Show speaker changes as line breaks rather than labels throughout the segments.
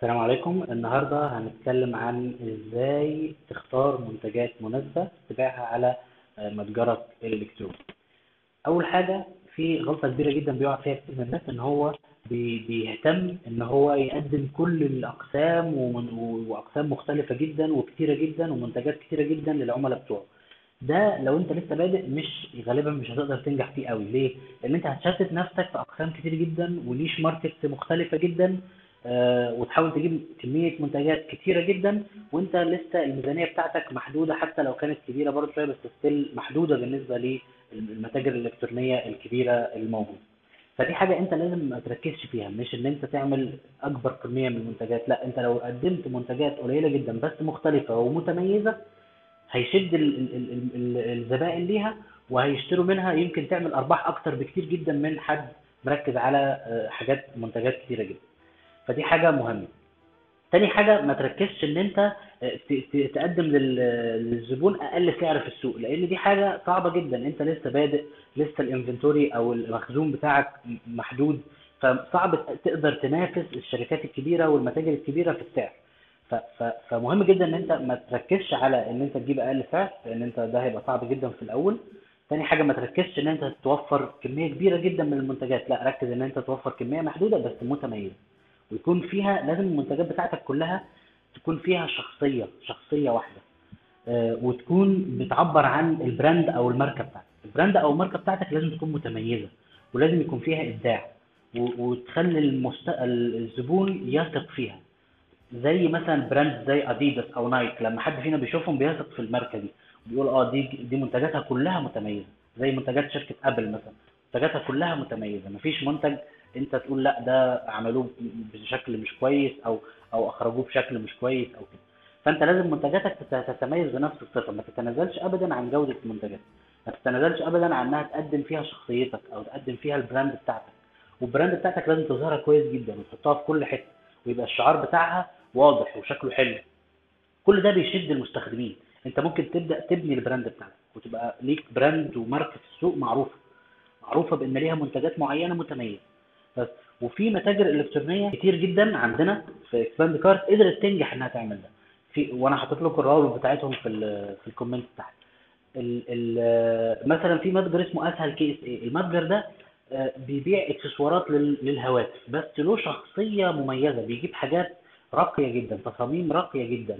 السلام عليكم النهاردة هنتكلم عن ازاي تختار منتجات مناسبة تبيعها على آه، متجرك الالكتروني اول حاجة في غلطة كبيرة جدا بيقع فيها كتير من الناس ان هو بي- بيهتم ان هو يقدم كل الاقسام ومن- واقسام مختلفة جدا وكتيرة جدا ومنتجات كتيرة جدا للعملاء بتوعه ده لو انت لسه بادئ مش غالبا مش هتقدر تنجح فيه قوي ليه لان انت هتشتت نفسك في اقسام كتير جدا ونيش ماركت مختلفة جدا آه، وتحاول تجيب كمية منتجات كتيرة جدا وانت لسه الميزانية بتاعتك محدودة حتى لو كانت كبيرة برضه شوية بس ستيل محدودة بالنسبة للمتاجر الإلكترونية الكبيرة الموجودة فدي حاجة انت لازم ما تركزش فيها مش ان انت تعمل اكبر كمية من المنتجات لا انت لو قدمت منتجات قليلة جدا بس مختلفة ومتميزة هيشد ال- ال- ال- ال- ال- الزبائن ليها وهيشتروا منها يمكن تعمل ارباح اكتر بكتير جدا من حد مركز على آه، حاجات منتجات كتيرة جدا فدي حاجة مهمة تاني حاجة ما تركزش ان انت آه، ت- ت- تقدم لل- للزبون اقل سعر في السوق لان دي حاجة صعبة جدا انت لسه بادئ لسه الانفنتوري او المخزون بتاعك م- محدود فصعب تقدر تنافس الشركات الكبيرة والمتاجر الكبيرة في السعر ف- ف- فمهم جدا ان انت ما تركزش على ان انت تجيب اقل سعر لان انت ده هيبقى صعب جدا في الاول تاني حاجة ما تركزش ان انت توفر كمية كبيرة جدا من المنتجات لا ركز ان انت توفر كمية محدودة بس متميزة ويكون فيها لازم المنتجات بتاعتك كلها تكون فيها شخصية شخصية واحدة آه، وتكون بتعبر عن البراند او الماركة بتاعتك البراند او الماركة بتاعتك لازم تكون متميزة ولازم يكون فيها ابداع و- وتخلي المست... الزبون يثق فيها زي مثلا براند زي اديداس او نايك لما حد فينا بيشوفهم بيثق في الماركه دي بيقول اه دي دي منتجاتها كلها متميزه زي منتجات شركه ابل مثلا منتجاتها كلها متميزه مفيش منتج انت تقول لا ده عملوه بشكل مش كويس او او اخرجوه بشكل مش كويس او كده فانت لازم منتجاتك تت- تتميز بنفس الصفه ما تتنازلش ابدا عن جوده المنتجات ما تتنازلش ابدا عن انها تقدم فيها شخصيتك او تقدم فيها البراند بتاعتك والبراند بتاعتك لازم تظهرها كويس جدا وتحطها في كل حته ويبقى الشعار بتاعها واضح وشكله حلو كل ده بيشد المستخدمين انت ممكن تبدا تبني البراند بتاعك وتبقى ليك براند وماركه في السوق معروفه معروفه بان ليها منتجات معينه متميزه بس وفي متاجر الكترونيه كتير جدا عندنا في اكسباند كارت قدرت تنجح انها تعمل ده في وانا حاطط لكم الروابط بتاعتهم في ال في الكومنت تحت ال ال مثلا في متجر اسمه اسهل كي اس اي المتجر ده آه، بيبيع اكسسوارات لل- للهواتف بس له شخصيه مميزه بيجيب حاجات راقيه جدا تصاميم راقيه جدا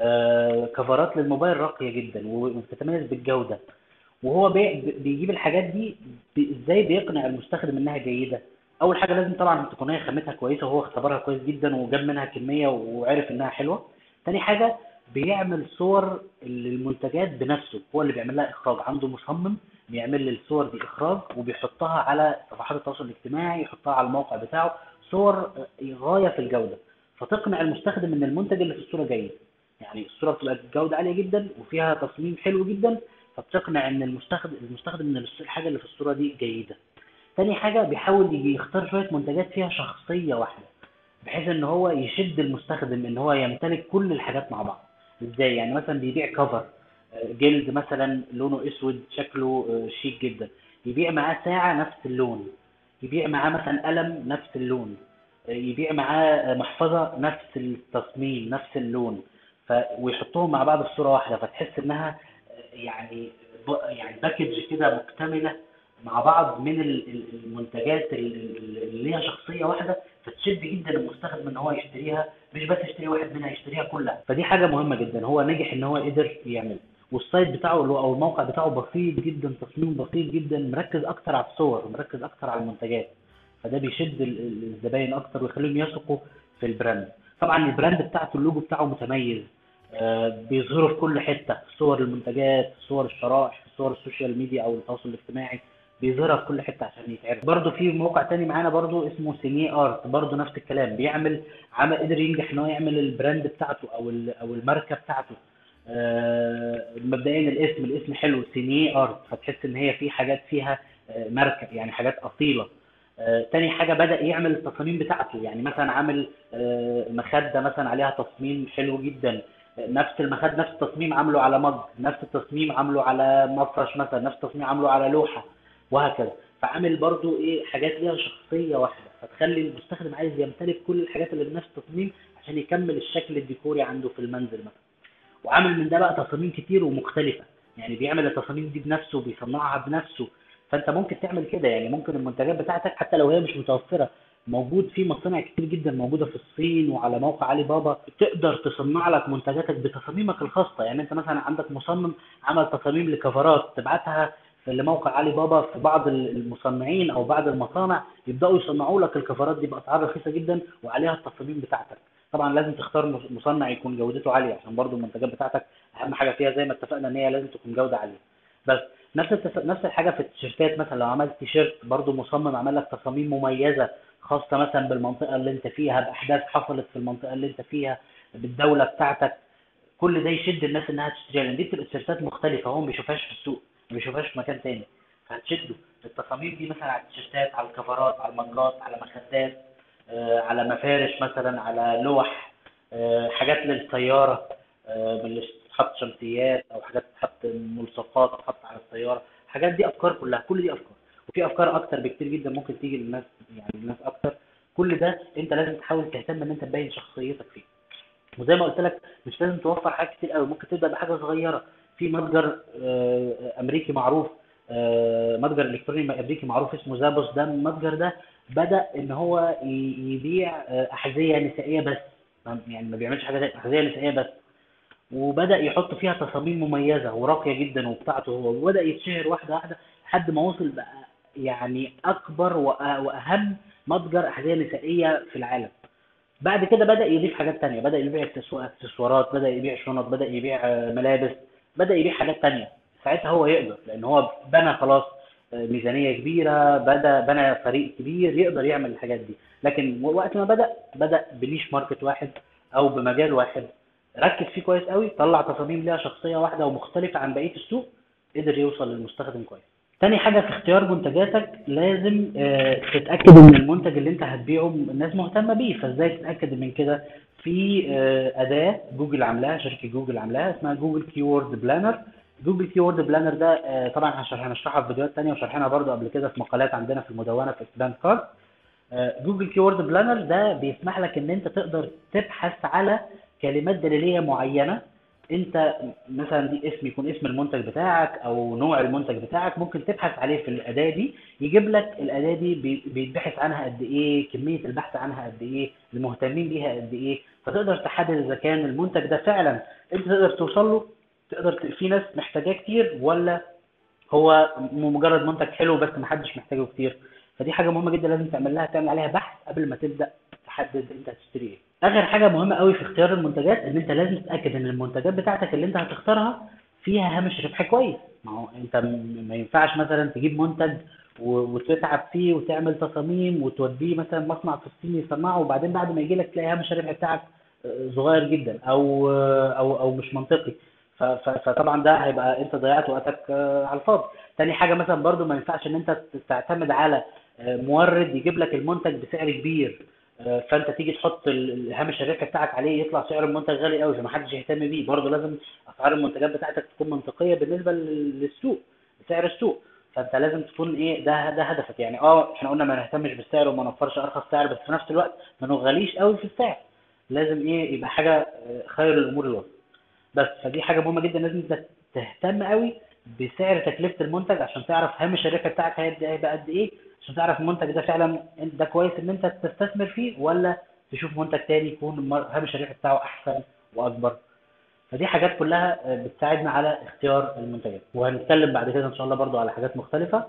آه، كفرات للموبايل راقيه جدا وبتتميز بالجوده وهو بي بيجيب الحاجات دي بي- ازاي بيقنع المستخدم انها جيده اول حاجه لازم طبعا تكون هي خامتها كويسه وهو اختبرها كويس جدا وجاب منها كميه وعرف انها حلوه تاني حاجه بيعمل صور للمنتجات بنفسه هو اللي بيعمل لها اخراج عنده مصمم بيعمل الصور دي اخراج وبيحطها على صفحات التواصل الاجتماعي يحطها على الموقع بتاعه صور آه، غايه في الجوده فتقنع المستخدم ان المنتج اللي في الصوره جيد يعني الصوره بتبقى جوده عاليه جدا وفيها تصميم حلو جدا فبتقنع ان المستخدم المستخدم ان الحاجه اللي في الصوره دي جيده تاني حاجه بيحاول يجي يختار شويه منتجات فيها شخصيه واحده بحيث ان هو يشد المستخدم ان هو يمتلك كل الحاجات مع بعض ازاي يعني مثلا بيبيع كفر آه، جلد مثلا لونه اسود شكله آه، شيك جدا يبيع معاه ساعه نفس اللون يبيع معاه مثلا قلم نفس اللون آه، يبيع معاه آه، محفظه نفس التصميم نفس اللون ف... ويحطوهم مع بعض في صوره واحده فتحس انها آه، يعني ب... يعني باكج كده مكتمله مع بعض من ال- ال- المنتجات ال- ال- اللي ليها شخصيه واحده فتشد جدا المستخدم ان هو يشتريها مش بس يشتري واحد منها يشتريها كلها فدي حاجه مهمه جدا هو نجح ان هو قدر يعمل والسايت بتاعه اللي هو- او الموقع بتاعه بسيط جدا تصميم بسيط جدا مركز اكتر على الصور مركز اكتر على المنتجات فده بيشد ال- ال- الزباين اكتر ويخليهم يثقوا في البراند طبعا البراند بتاعته اللوجو بتاعه متميز آه، بيظهروا في كل حته في صور المنتجات في صور الشرائح في صور السوشيال ميديا او التواصل الاجتماعي بيظهرها في كل حته عشان يتعرف برضه في موقع تاني معانا برضه اسمه سيني ارت برضه نفس الكلام بيعمل عمل قدر ينجح ان هو يعمل البراند بتاعته او ال- او الماركه بتاعته آه، مبدئيا الاسم الاسم حلو سيني ارت فتحس ان هي في حاجات فيها آه، ماركه يعني حاجات اصيله آه، تاني حاجة بدأ يعمل التصاميم بتاعته يعني مثلا عامل آه، مخدة مثلا عليها تصميم حلو جدا آه، نفس المخد نفس التصميم عامله على مج نفس التصميم عامله على مفرش مثلا نفس التصميم عامله على لوحة وهكذا فعامل برضو ايه حاجات ليها شخصية واحدة فتخلي المستخدم عايز يمتلك كل الحاجات اللي بنفس التصميم عشان يكمل الشكل الديكوري عنده في المنزل مثلا وعامل من ده بقى تصاميم كتير ومختلفه يعني بيعمل التصاميم دي بنفسه بيصنعها بنفسه فانت ممكن تعمل كده يعني ممكن المنتجات بتاعتك حتى لو هي مش متوفره موجود في مصانع كتير جدا موجوده في الصين وعلى موقع علي بابا تقدر تصنع لك منتجاتك بتصاميمك الخاصه يعني انت مثلا عندك مصمم عمل تصاميم لكفرات تبعتها لموقع علي بابا في بعض المصنعين او بعض المصانع يبداوا يصنعوا لك الكفرات دي باسعار رخيصه جدا وعليها التصاميم بتاعتك طبعا لازم تختار مصنع يكون جودته عاليه عشان برضو المنتجات بتاعتك اهم حاجه فيها زي ما اتفقنا ان هي لازم تكون جوده عاليه بس نفس التف... نفس الحاجه في التيشيرتات مثلا لو عملت تيشيرت برضو مصمم عمل لك تصاميم مميزه خاصه مثلا بالمنطقه اللي انت فيها باحداث حصلت في المنطقه اللي انت فيها بالدوله بتاعتك كل ده يشد الناس انها تشتريها لان دي بتبقى تيشيرتات مختلفه هو ما بيشوفهاش في السوق ما بيشوفهاش في مكان تاني فهتشده التصاميم دي مثلا على التيشيرتات على الكفرات على المجات على مخدات آه، على مفارش مثلا على لوح آه، حاجات للسياره آه، اللي تحط شمسيات او حاجات تحط ملصقات تحط على السياره الحاجات دي افكار كلها كل دي افكار وفي افكار اكتر بكتير جدا ممكن تيجي للناس يعني للناس اكتر كل ده انت لازم تحاول تهتم ان انت تبين شخصيتك فيه وزي ما قلت لك مش لازم توفر حاجات كتير قوي ممكن تبدا بحاجه صغيره في متجر آه، امريكي معروف آه، متجر الكتروني امريكي معروف اسمه زابوس ده المتجر ده بدا ان هو يبيع آه، احذيه نسائيه بس يعني ما بيعملش حاجه احذيه نسائيه بس وبدا يحط فيها تصاميم مميزه وراقيه جدا وبتاعته هو وبدا يتشهر واحده واحده لحد ما وصل بقى يعني اكبر واهم متجر احذيه نسائيه في العالم بعد كده بدا يضيف حاجات تانية بدا يبيع اكسسوارات بدا يبيع شنط بدا يبيع ملابس بدا يبيع حاجات تانية ساعتها هو يقدر لان هو بنى خلاص ميزانيه كبيره بدا بنى فريق كبير يقدر يعمل الحاجات دي لكن وقت ما بدا بدا بنيش ماركت واحد او بمجال واحد ركز فيه كويس قوي طلع تصاميم ليها شخصيه واحده ومختلفه عن بقيه السوق قدر يوصل للمستخدم كويس تاني حاجه في اختيار منتجاتك لازم آه، تتاكد ان المنتج اللي انت هتبيعه الناس مهتمه بيه فازاي تتاكد من كده في آه، اداه جوجل عاملاها شركه جوجل عاملاها اسمها جوجل كيورد بلانر جوجل كيورد بلانر ده آه، طبعا هنشرحها في فيديوهات ثانيه وشرحناها برضو قبل كده في مقالات عندنا في المدونه في اكسباند كارد جوجل كيورد بلانر ده بيسمح لك ان انت تقدر تبحث على كلمات دليليه معينه انت مثلا دي اسم يكون اسم المنتج بتاعك او نوع المنتج بتاعك ممكن تبحث عليه في الاداه دي يجيب لك الاداه دي بيتبحث عنها قد ايه كميه البحث عنها قد ايه المهتمين بيها قد ايه فتقدر تحدد اذا كان المنتج ده فعلا انت تقدر توصل له تقدر في ناس محتاجاه كتير ولا هو مجرد منتج حلو بس محدش محتاجه كتير فدي حاجه مهمه جدا لازم تعمل لها تعمل عليها بحث قبل ما تبدا تحدد انت هتشتري ايه اخر حاجه مهمه قوي في اختيار المنتجات ان انت لازم تتاكد ان المنتجات بتاعتك اللي انت هتختارها فيها هامش ربح كويس ما هو انت ما ينفعش مثلا تجيب منتج وتتعب فيه وتعمل تصاميم وتوديه مثلا مصنع في الصين يصنعه وبعدين بعد ما يجي لك تلاقي هامش الربح بتاعك آه، صغير جدا او آه، او او مش منطقي فطبعا ده هيبقى انت ضيعت وقتك آه، على الفاضي تاني حاجه مثلا برضو ما ينفعش ان انت تعتمد على مورد يجيب لك المنتج بسعر كبير آه، فانت تيجي تحط هامش الربح بتاعك عليه يطلع سعر المنتج غالي قوي فمحدش يهتم بيه برضه لازم اسعار المنتجات بتاعتك تكون منطقيه بالنسبه للسوق سعر السوق فانت لازم تكون ايه ده ده هدفك يعني اه احنا قلنا ما نهتمش بالسعر وما نوفرش ارخص سعر بس في نفس الوقت ما نغليش قوي في السعر لازم ايه يبقى حاجه آه، خير الامور الوسط بس فدي حاجه مهمه جدا لازم انت تهتم قوي بسعر تكلفه المنتج عشان تعرف هامش الربح بتاعك هيبقى قد ايه عشان تعرف المنتج ده فعلا ده كويس ان انت تستثمر فيه ولا تشوف منتج تاني يكون هامش الربح بتاعه احسن واكبر فدي حاجات كلها بتساعدنا على اختيار المنتجات وهنتكلم بعد كده ان شاء الله برضو على حاجات مختلفه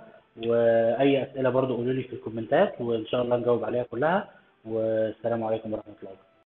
واي اسئله برضو قولوا لي في الكومنتات وان شاء الله نجاوب عليها كلها والسلام عليكم ورحمه الله وبركاته